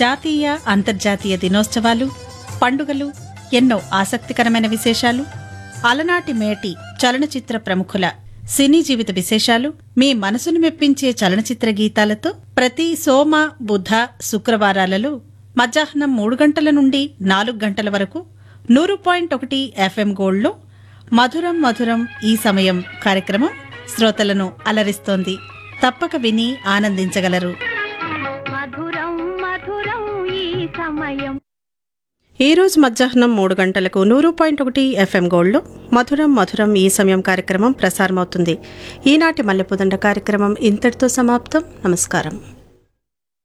జాతీయ అంతర్జాతీయ దినోత్సవాలు పండుగలు ఎన్నో ఆసక్తికరమైన విశేషాలు అలనాటి మేటి చలనచిత్ర ప్రముఖుల సినీ జీవిత విశేషాలు మీ మనసును మెప్పించే చలనచిత్ర గీతాలతో ప్రతి సోమ బుధ శుక్రవారాలలో మధ్యాహ్నం మూడు గంటల నుండి నాలుగు గంటల వరకు నూరు పాయింట్ ఒకటి ఎఫ్ఎం గోల్డ్లో మధురం మధురం ఈ సమయం కార్యక్రమం శ్రోతలను అలరిస్తోంది తప్పక విని ఆనందించగలరు మధురం మధురం ఈ సమయం ఈ రోజు మధ్యాహ్నం మూడు గంటలకు నూరు పాయింట్ ఒకటి ఎఫ్ఎం గోల్డ్లో మధురం మధురం ఈ సమయం కార్యక్రమం ప్రసారమవుతుంది ఈనాటి మల్లెపుదండ కార్యక్రమం ఇంతటితో సమాప్తం నమస్కారం